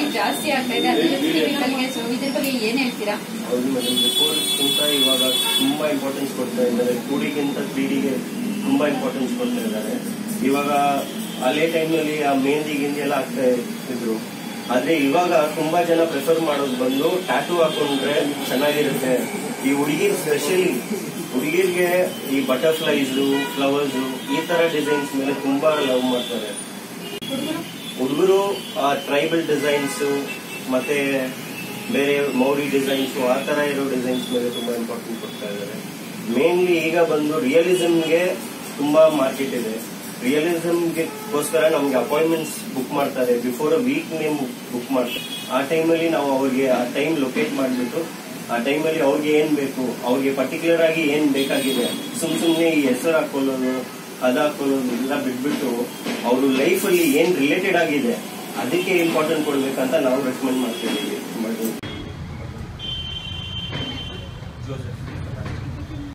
ಜಾಸ್ತಿ ಆಗ್ತಾ ಇದೆ ಅದು ಕೆಮಿಕಲ್ಗೆ ಸೊ ಇದ್ರ ಬಗ್ಗೆ ಏನ್ ಹೇಳ್ತೀರಾ ಹೌದು ಮೇಡಮ್ ಬಿಫೋರ್ಗಿಂತ ಇವಾಗ ತುಂಬಾ ಇಂಪಾರ್ಟೆನ್ಸ್ ಕೊಡ್ತಾ ಇದ್ದಾರೆ ಟೂ ಡಿಗಿಂತ ತ್ರೀ ಡಿಗೆ ತುಂಬಾ ಇಂಪಾರ್ಟೆನ್ಸ್ ಕೊಡ್ತಾ ಇದ್ದಾರೆ ಇವಾಗ ಹಳೆ ಟೈಮ್ನಲ್ಲಿ ಆ ಮೆಹಂದಿ ಗಿಂದಿ ಎಲ್ಲ ಆಗ್ತಾ ಇದ್ರು ಆದ್ರೆ ಇವಾಗ ತುಂಬಾ ಜನ ಪ್ರಿಫರ್ ಮಾಡೋದು ಬಂದು ಟ್ಯಾಟೂ ಹಾಕೊಂಡ್ರೆ ಚೆನ್ನಾಗಿರುತ್ತೆ ಈ ಹುಡುಗಿರ್ ಸ್ಪೆಷಲಿ ಹುಡುಗಿರ್ಗೆ ಈ ಬಟರ್ಫ್ಲೈಸ್ ಫ್ಲವರ್ಸ್ ಈ ತರ ಡಿಸೈನ್ಸ್ ಮೇಲೆ ತುಂಬಾ ಲವ್ ಮಾಡ್ತಾರೆ ಹುಡುಗರು ಟ್ರೈಬಲ್ ಡಿಸೈನ್ಸ್ ಮತ್ತೆ ಬೇರೆ ಮೌರಿ ಡಿಸೈನ್ಸ್ ಆ ತರ ಇರೋ ಡಿಸೈನ್ಸ್ ಮೇಲೆ ತುಂಬಾ ಇಂಪಾರ್ಟೆಂಟ್ ಕೊಡ್ತಾ ಇದ್ದಾರೆ ಮೇನ್ಲಿ ಈಗ ಬಂದು ರಿಯಲಿಸಮ್ಗೆ ತುಂಬಾ ಮಾರ್ಕೆಟ್ ಇದೆ ರಿಯಲಿಸಮ್ಗೋಸ್ಕರ ನಮ್ಗೆ ಅಪಾಯಿಂಟ್ಮೆಂಟ್ಸ್ ಬುಕ್ ಮಾಡ್ತಾರೆ before a week name book ಮಾಡ್ತಾರೆ ಆ ಟೈಮಲ್ಲಿ ನಾವು ಅವ್ರಿಗೆ ಆ ಟೈಮ್ ಲೊಕೇಟ್ ಮಾಡಿಬಿಟ್ಟು ಆ ಟೈಮಲ್ಲಿ ಅವ್ರಿಗೆ ಏನ್ ಬೇಕು ಅವ್ರಿಗೆ ಪರ್ಟಿಕ್ಯುಲರ್ ಆಗಿ ಏನ್ ಬೇಕಾಗಿದೆ ಸುಮ್ ಸುಮ್ನೆ ಈ ಹೆಸರು ಹಾಕೊಳ್ಳೋದು ಅದ ಹಾಕೊಳ್ಳೋದು ಎಲ್ಲ ಬಿಟ್ಬಿಟ್ಟು ಅವರು ಲೈಫ್ ಅಲ್ಲಿ ಏನ್ ರಿಲೇಟೆಡ್ ಆಗಿದೆ ಅದಕ್ಕೆ ಇಂಪಾರ್ಟೆಂಟ್ ಕೊಡ್ಬೇಕಂತ ನಾವು ರೆಕಮೆಂಡ್ ಮಾಡ್ತಿದ್ದೀವಿ ತುಂಬಾ ಜನ.